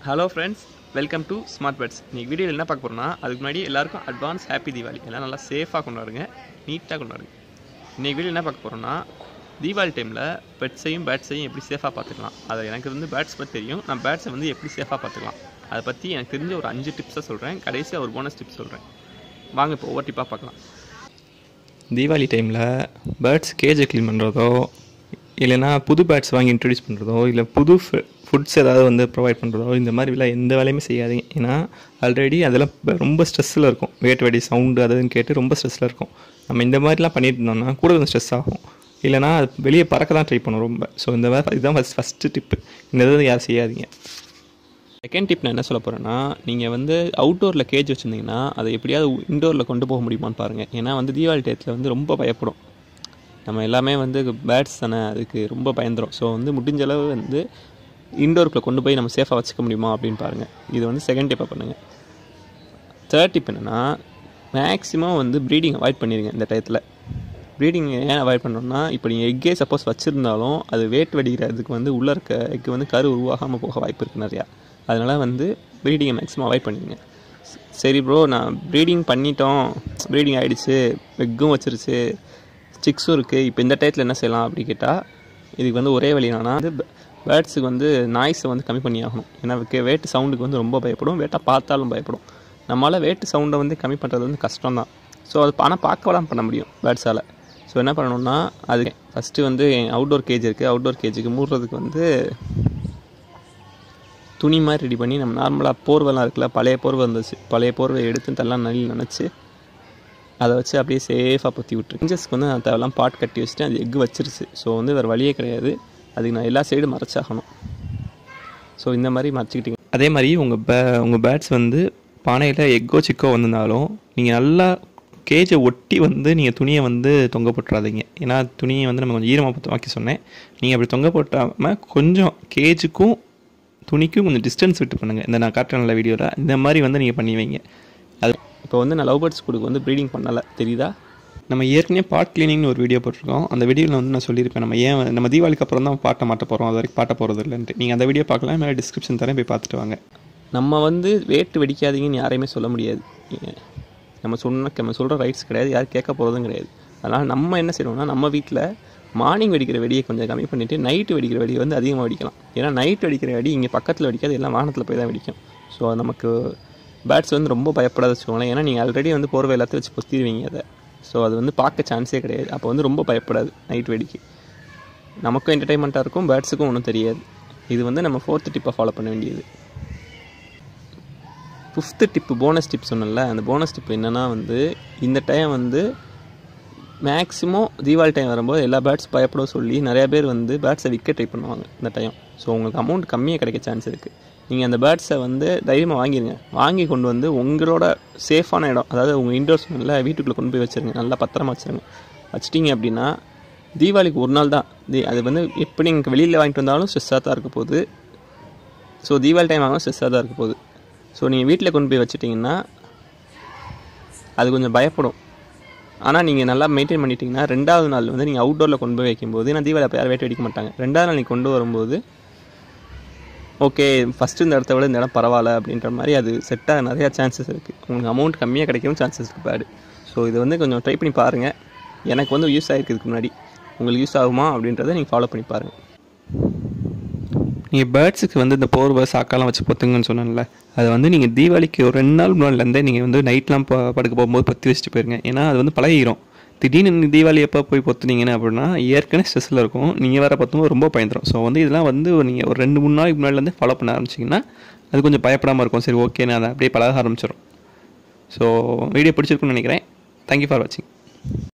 hello friends welcome to smart pets இன்னைக்கு வீடியோவில் என்ன பார்க்க போகிறோம்னா அதுக்கு முன்னாடி எல்லாருக்கும் அட்வான்ஸ் ஹாப்பி தீபாவளி எல்லாம் நல்லா சேஃபாக கொண்டாடுங்க நீட்டாக கொண்டாடுங்க இன்னைக்கு வீடியோ என்ன பார்க்க போகிறோம்னா தீபாவளி டைமில் பெட்ஸையும் பேட்ஸையும் எப்படி சேஃபாக பார்த்துக்கலாம் அது எனக்கு வந்து பேட்ஸ் பற்றி தெரியும் நான் பேட்ஸை வந்து எப்படி சேஃபாக பார்த்துக்கலாம் அதை பற்றி எனக்கு தெரிஞ்ச ஒரு அஞ்சு டிப்ஸை சொல்கிறேன் கடைசியாக ஒரு போனஸ் டிப்ஸ் சொல்கிறேன் வாங்க இப்போ ஒவ்வொரு டிப்பாக பார்க்கலாம் தீபாவளி டைமில் பேர்ட்ஸ் கேஜை க்ளீன் பண்ணுறதோ இல்லைன்னா புது பேர்ட்ஸ் வாங்கி இன்ட்ரடியூஸ் பண்ணுறதோ இல்லை புது ஃபுட்ஸ் ஏதாவது வந்து ப்ரொவைட் பண்ணுறதோ இந்த மாதிரி எல்லாம் எந்த வேலையுமே செய்யாதீங்க ஏன்னா ஆல்ரெடி அதெல்லாம் ப- ரொம்ப ஸ்ட்ரெஸ்ஸில் இருக்கும் வேட்டு வெடி சவுண்டு அதுன்னு கேட்டு ரொம்ப ஸ்ட்ரெஸ்ஸில் இருக்கும் நம்ம இந்த மாதிரிலாம் பண்ணிட்டு இருந்தோம்னா கூட கொஞ்சம் ஸ்ட்ரெஸ் ஆகும் இல்லைனா அது வெளியே பறக்க தான் ட்ரை பண்ணும் ரொம்ப ஸோ இந்த மாதிரி இதுதான் ஃபஸ்ட் ஃபஸ்ட்டு டிப்பு இந்த இது யாரும் செய்யாதீங்க செகண்ட் டிப் நான் என்ன சொல்ல போகிறேன்னா நீங்கள் வந்து அவுட்டோரில் கேஜ் வச்சுருந்தீங்கன்னா அதை எப்படியாவது இன்டோரில் கொண்டு போக முடியுமான்னு பாருங்கள் ஏன்னா வந்து தீபாவளி டயத்தில் வந்து ரொம்ப பயப்படும் நம்ம எல்லாமே வந்து பேர்ட்ஸ் தானே அதுக்கு ரொம்ப பயந்துரும் ஸோ வந்து முடிஞ்ச அளவு வந்து இன்டோருக்குள்ளே கொண்டு போய் நம்ம சேஃபாக வச்சுக்க முடியுமா அப்படின்னு பாருங்கள் இது வந்து செகண்ட் டிப்பாக பண்ணுங்கள் தேர்ட் டிப் என்னென்னா மேக்ஸிமம் வந்து ப்ரீடிங் அவாய்ட் பண்ணிடுங்க இந்த டயத்தில் ப்ரீடிங் ஏன் அவாய்ட் பண்ணோம்னா இப்போ நீங்கள் எக்கே சப்போஸ் வச்சுருந்தாலும் அது வேட் வெடிக்கிறதுக்கு வந்து உள்ளே இருக்க எக்கு வந்து கரு உருவாகாமல் போக வாய்ப்பு இருக்குது நிறையா அதனால் வந்து ப்ரீடிங்கை மேக்ஸிமம் அவாய்ட் பண்ணிடுங்க ச- சரி ப்ரோ நான் ப்ரீடிங் பண்ணிட்டோம் ப்ரீடிங் ஆகிடுச்சு எக்கும் வச்சிருச்சு சிக்ஸும் இருக்குது இப்போ இந்த டயத்தில் என்ன செய்யலாம் அப்படி கேட்டால் இதுக்கு வந்து ஒரே வழி என்னன்னா வந்து பேர்ட்ஸுக்கு வந்து நாய்ஸை வந்து கம்மி பண்ணி ஆகணும் ஏன்னா வே- வேட்டு சவுண்டுக்கு வந்து ரொம்ப பயப்படும் வேட்டை பார்த்தாலும் பயப்படும் நம்மளால் வேட்டு சவுண்டை வந்து கம்மி பண்ணுறது வந்து கஷ்டம் தான் ஸோ அது ஆனால் பார்க்கலாம் பண்ண முடியும் பேர்ட்ஸால் ஸோ என்ன பண்ணணும்னா அது ஃபஸ்ட்டு வந்து அவுட்டோர் கேஜ் இருக்குது அவுட்டோர் கேஜுக்கு மூடுறதுக்கு வந்து துணி மாதிரி ரெடி பண்ணி நம்ம நார்மலாக போர்வைலாம் இருக்குல்ல பழைய போர்வை இருந்துச்சு பழைய போர்வை எடுத்து தள்ளலாம் நல்லி நினச்சி அதை வச்சு அப்படியே சேஃபாக பொத்தி விட்டுரு இன்ஜஸ்க்கு வந்து நான் தேவையெல்லாம் பாட் கட்டி வச்சுட்டு அது எக்கு வச்சிருச்சு ஸோ வந்து வேறு வழியே கிடையாது அதுக்கு நான் எல்லா சைடும் மறைச்சாகணும் ஸோ இந்த மாதிரி மறைச்சிக்கிட்டீங்க அதே மாதிரி உங்கள் பே உங்கள் பேட்ஸ் வந்து பானையில் எக்கோ சிக்கோ வந்திருந்தாலும் நீங்கள் நல்லா கேஜை ஒட்டி வந்து நீங்கள் துணியை வந்து தொங்க போட்டுறாதீங்க ஏன்னா துணியை வந்து நம்ம கொஞ்சம் ஈரமாக போட்டு வாக்கி சொன்னேன் நீங்கள் அப்படி தொங்க போட்டாமல் கொஞ்சம் கேஜுக்கும் துணிக்கும் கொஞ்சம் டிஸ்டன்ஸ் விட்டு பண்ணுங்கள் இந்த நான் காட்டுறேன்ல வீடியோவில் இந்த மாதிரி வந்து நீங்கள் பண்ணி வைங்க அது இப்போ வந்து நான் லவ் பேர்ட்ஸ் கொடுக்கு வந்து ப்ரீடிங் பண்ணலை தெரியுதா நம்ம ஏற்கனவே பாட் கிளீனிங்னு ஒரு வீடியோ போட்டிருக்கோம் அந்த வீடியோவில் வந்து நான் சொல்லியிருப்பேன் நம்ம ஏன் வந்து- நம்ம தீபாவளிக்கு அப்புறம் தான் பாட்டை மாட்ட போகிறோம் அது வரைக்கும் பாட்ட போகிறது இல்லைன்ட்டு நீங்கள் அந்த வீடியோ பார்க்கலாம் மேலே டிஸ்கிரிப்ஷன் தரேன் போய் பார்த்துட்டு வாங்க நம்ம வந்து வேட்டு வெடிக்காதீங்கன்னு யாரையுமே சொல்ல முடியாது ஏ- நம்ம சொன்ன நம்ம சொல்கிற ரைட்ஸ் கிடையாது யாரும் கேட்க போகிறதும் கிடையாது அதனால் நம்ம என்ன செய்யணும்னா நம்ம வீட்டில் மார்னிங் வெடிக்கிற வெடியை கொஞ்சம் கம்மி பண்ணிவிட்டு நைட்டு வெடிக்கிற வெடியை வந்து அதிகமாக வெடிக்கலாம் ஏன்னா நைட் வெடிக்கிற வெடி இங்கே பக்கத்தில் வெடிக்காது எல்லாம் வானத்தில் போய் தான் வெடிக்கும் ஸோ நமக்கு பேட்ஸ் வந்து ரொம்ப பயப்படாத வச்சுக்கோங்களேன் ஏன்னா நீங்கள் ஆல்ரெடி வந்து போர்வை எல்லாத்தையும் வச்சு பொத்திடுவீங்க அதை ஸோ அது வந்து பார்க்க சான்ஸே கிடையாது அப்போ வந்து ரொம்ப பயப்படாது நைட் வெடிக்கு நமக்கும் என்டர்டைன்மெண்ட்டாக இருக்கும் பேர்ட்ஸுக்கும் ஒன்றும் தெரியாது இது வந்து நம்ம ஃபோர்த்து டிப்பை ஃபாலோ பண்ண வேண்டியது ஃபிஃப்த்து டிப்பு போனஸ் டிப் சொன்னேன்ல அந்த போனஸ் டிப் என்னென்னா வந்து இந்த டைம் வந்து மேக்ஸிமம் தீபாவளி டைம் வரும்போது எல்லா பேட்ஸ் பயப்பட சொல்லி நிறைய பேர் வந்து பேட்ஸை விற்க ட்ரை பண்ணுவாங்க இந்த டைம் ஸோ உங்களுக்கு அமௌண்ட் கம்மியாக கிடைக்க சான்ஸ் இருக்குது நீங்கள் அந்த பேட்ஸை வந்து தைரியமாக வாங்கிடுங்க வாங்கி கொண்டு வந்து உங்களோட சேஃபான இடம் அதாவது உங்கள் இன்டோர்ஸ் நல்ல வீட்டுக்குள்ளே கொண்டு போய் வச்சுருங்க நல்லா பத்திரமா வச்சுருங்க வச்சிட்டிங்க அப்படின்னா தீபாவளிக்கு ஒரு நாள் தான் தீ அது வந்து எப்படி நீங்கள் வெளியில் வாங்கிட்டு வந்தாலும் ஸ்ட்ரெஸ்ஸாக தான் இருக்க போகுது ஸோ தீபாவளி டைம் ஆகும் ஸ்ட்ரெஸ்ஸாக தான் இருக்க போகுது ஸோ நீங்கள் வீட்டில் கொண்டு போய் வச்சிட்டிங்கன்னா அது கொஞ்சம் பயப்படும் ஆனால் நீங்கள் நல்லா மெயின்டைன் பண்ணிட்டீங்கன்னா ரெண்டாவது நாள் வந்து நீங்கள் அவுட்டோரில் கொண்டு போய் வைக்கும்போது நான் தீபாவளி அப்போ யாரும் வேட்டை அடிக்க மாட்டாங்க ரெண்டாவது நாள் நீங்கள் கொண்டு வரும்போது ஓகே ஃபஸ்ட்டு இந்த இடத்த விட இந்த இடம் பரவாயில்ல அப்படின்ற மாதிரி அது செட்டாக நிறையா சான்சஸ் இருக்குது உங்களுக்கு அமௌண்ட் கம்மியாக கிடைக்கவும் சான்சஸ் இருக்குது பேடு ஸோ இது வந்து கொஞ்சம் ட்ரை பண்ணி பாருங்கள் எனக்கு வந்து யூஸ் ஆகிருக்கு இதுக்கு முன்னாடி உங்களுக்கு யூஸ் ஆகுமா அப்படின்றத நீங்கள் ஃபாலோ பண்ணி பாருங்கள் நீங்கள் பேர்ட்ஸுக்கு வந்து இந்த போர்வை சாக்காலாம் வச்சு பொத்துங்கன்னு சொன்னேன்ல அது வந்து நீங்கள் தீபாவளிக்கு ஒரு ரெண்டு நாள் முன்னாடிலேருந்தே நீங்கள் வந்து நைட்லாம் ப படுக்க போகும்போது பற்றி வச்சுட்டு போயிருங்க ஏன்னா அது வந்து பழகிரும் திடீர்னு நீ தீபாவளி எப்போ போய் பொத்துனீங்கன்னு அப்படின்னா ஏற்கனவே ஸ்ட்ரெஸ்ஸில் இருக்கும் நீங்கள் வேறு பத்தும்போது ரொம்ப பயந்துரும் ஸோ வந்து இதெல்லாம் வந்து நீங்கள் ஒரு ரெண்டு மூணு நாளைக்கு முன்னாடிலேருந்து ஃபாலோ பண்ண ஆரம்பிச்சிங்கன்னா அது கொஞ்சம் பயப்படாமல் இருக்கும் சரி ஓகே நான் அதை அப்படியே பழக ஆரம்பிச்சிடும் ஸோ வீடியோ பிடிச்சிருக்குன்னு நினைக்கிறேன் தேங்க்யூ ஃபார் வாட்சிங்